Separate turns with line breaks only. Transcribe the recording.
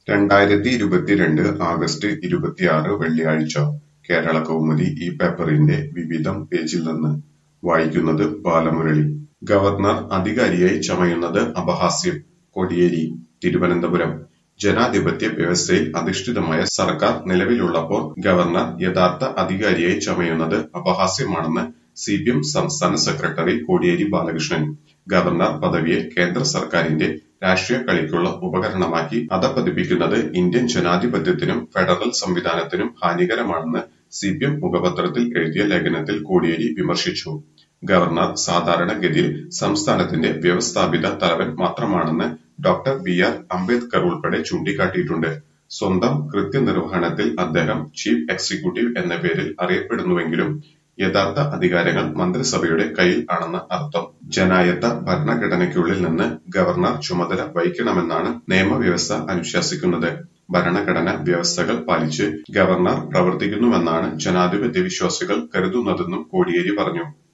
രണ്ടായിരത്തി ഇരുപത്തിരണ്ട് ആഗസ്റ്റ് ഇരുപത്തിയാറ് വെള്ളിയാഴ്ച കേരളകൗമുദി ഈ പേപ്പറിന്റെ വിവിധം പേജിൽ നിന്ന് വായിക്കുന്നത് ബാലമുരളി ഗവർണർ അധികാരിയായി ചമയുന്നത് അപഹാസ്യം കോടിയേരി തിരുവനന്തപുരം ജനാധിപത്യ വ്യവസ്ഥയിൽ അധിഷ്ഠിതമായ സർക്കാർ നിലവിലുള്ളപ്പോൾ ഗവർണർ യഥാർത്ഥ അധികാരിയായി ചമയുന്നത് അപഹാസ്യമാണെന്ന് സി പി എം സംസ്ഥാന സെക്രട്ടറി കോടിയേരി ബാലകൃഷ്ണൻ ഗവർണർ പദവിയെ കേന്ദ്ര സർക്കാരിന്റെ രാഷ്ട്രീയ കളിക്കുള്ള ഉപകരണമാക്കി അധപ്പതിപ്പിക്കുന്നത് ഇന്ത്യൻ ജനാധിപത്യത്തിനും ഫെഡറൽ സംവിധാനത്തിനും ഹാനികരമാണെന്ന് സി പി എം മുഖപത്രത്തിൽ എഴുതിയ ലേഖനത്തിൽ കോടിയേരി വിമർശിച്ചു ഗവർണർ സാധാരണഗതിയിൽ സംസ്ഥാനത്തിന്റെ വ്യവസ്ഥാപിത തലവൻ മാത്രമാണെന്ന് ഡോക്ടർ ബി ആർ അംബേദ്കർ ഉൾപ്പെടെ ചൂണ്ടിക്കാട്ടിയിട്ടുണ്ട് സ്വന്തം കൃത്യനിർവഹണത്തിൽ അദ്ദേഹം ചീഫ് എക്സിക്യൂട്ടീവ് എന്ന പേരിൽ അറിയപ്പെടുന്നുവെങ്കിലും യഥാർത്ഥ അധികാരങ്ങൾ മന്ത്രിസഭയുടെ കയ്യിൽ ആണെന്ന് അർത്ഥം ജനായത്ത ഭരണഘടനയ്ക്കുള്ളിൽ നിന്ന് ഗവർണർ ചുമതല വഹിക്കണമെന്നാണ് നിയമവ്യവസ്ഥ അനുശാസിക്കുന്നത് ഭരണഘടന വ്യവസ്ഥകൾ പാലിച്ച് ഗവർണർ പ്രവർത്തിക്കുന്നുവെന്നാണ് ജനാധിപത്യ വിശ്വാസികൾ കരുതുന്നതെന്നും കോടിയേരി പറഞ്ഞു